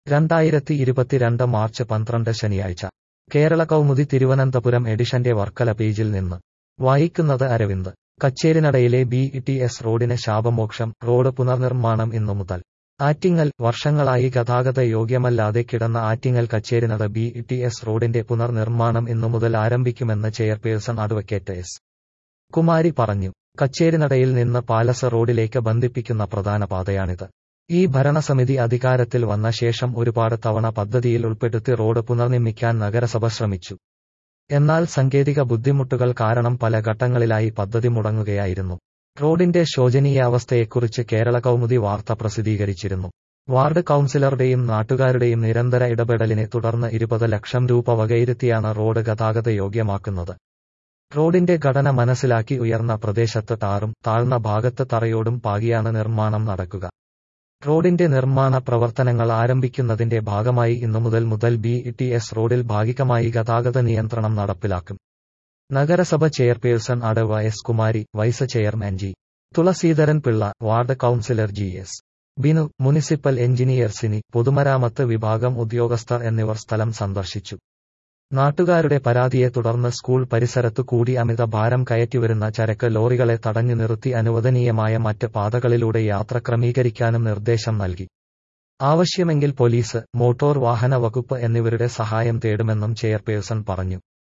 രണ്ടായിരത്തി ഇരുപത്തിരണ്ട് മാർച്ച് പന്ത്രണ്ട് ശനിയാഴ്ച കേരള കൗമുദി തിരുവനന്തപുരം എഡിഷന്റെ വർക്കല പേജിൽ നിന്ന് വായിക്കുന്നത് അരവിന്ദ് കച്ചേരിനടയിലെ ബി ടി എസ് റോഡിന് ശാപമോക്ഷം റോഡ് പുനർനിർമ്മാണം ഇന്നു മുതൽ ആറ്റിങ്ങൽ വർഷങ്ങളായി ഗതാഗത യോഗ്യമല്ലാതെ കിടന്ന Attingal Kacherinada B T S റോഡിന്റെ പുനർനിർമ്മാണം ഇന്നു മുതൽ ആരംഭിക്കുമെന്ന് ചെയർപേഴ്സൺ അഡ്വക്കേറ്റ് എസ് കുമാരി പറഞ്ഞു കച്ചേരിനടയിൽ നിന്ന് പാലസ് റോഡിലേക്ക് ബന്ധിപ്പിക്കുന്ന പ്രധാന പാതയാണിത് ഈ ഭരണസമിതി അധികാരത്തിൽ വന്ന ശേഷം ഒരുപാട് തവണ പദ്ധതിയിൽ ഉൾപ്പെടുത്തി റോഡ് പുനർനിർമ്മിക്കാൻ നഗരസഭ ശ്രമിച്ചു എന്നാൽ സാങ്കേതിക ബുദ്ധിമുട്ടുകൾ കാരണം പല ഘട്ടങ്ങളിലായി പദ്ധതി മുടങ്ങുകയായിരുന്നു റോഡിന്റെ ശോചനീയാവസ്ഥയെക്കുറിച്ച് കേരള കൗമുദി വാർത്ത പ്രസിദ്ധീകരിച്ചിരുന്നു വാർഡ് കൌൺസിലറുടെയും നാട്ടുകാരുടെയും നിരന്തര ഇടപെടലിനെ തുടർന്ന് ഇരുപത് ലക്ഷം രൂപ വകയിരുത്തിയാണ് റോഡ് ഗതാഗത യോഗ്യമാക്കുന്നത് റോഡിന്റെ ഘടന മനസ്സിലാക്കി ഉയർന്ന പ്രദേശത്ത് ടാറും താഴ്ന്ന ഭാഗത്ത് തറയോടും പാകിയാണ് നിർമ്മാണം നടക്കുക റോഡിന്റെ നിർമ്മാണ പ്രവർത്തനങ്ങൾ ആരംഭിക്കുന്നതിന്റെ ഭാഗമായി ഇന്നു മുതൽ മുതൽ ബി ടി എസ് റോഡിൽ ഭാഗികമായി ഗതാഗത നിയന്ത്രണം നടപ്പിലാക്കും നഗരസഭ ചെയർപേഴ്സൺ അടവ S Kumari vice chairman G Thulaseedharan Pillai ward councillor G S Binu municipal engineer Sini പൊതുമരാമത്ത് വിഭാഗം ഉദ്യോഗസ്ഥർ എന്നിവർ സ്ഥലം സന്ദർശിച്ചു നാട്ടുകാരുടെ പരാതിയെ തുടർന്ന് സ്കൂൾ പരിസരത്തു കൂടി അമിത ഭാരം കയറ്റിവരുന്ന ചരക്ക് ലോറികളെ തടഞ്ഞു നിർത്തി അനുവദനീയമായ മറ്റ് പാതകളിലൂടെ യാത്ര ക്രമീകരിക്കാനും നിർദ്ദേശം നൽകി ആവശ്യമെങ്കിൽ പോലീസ് മോട്ടോർ വാഹന വകുപ്പ് എന്നിവരുടെ സഹായം തേടുമെന്നും ചെയർപേഴ്സൺ പറഞ്ഞു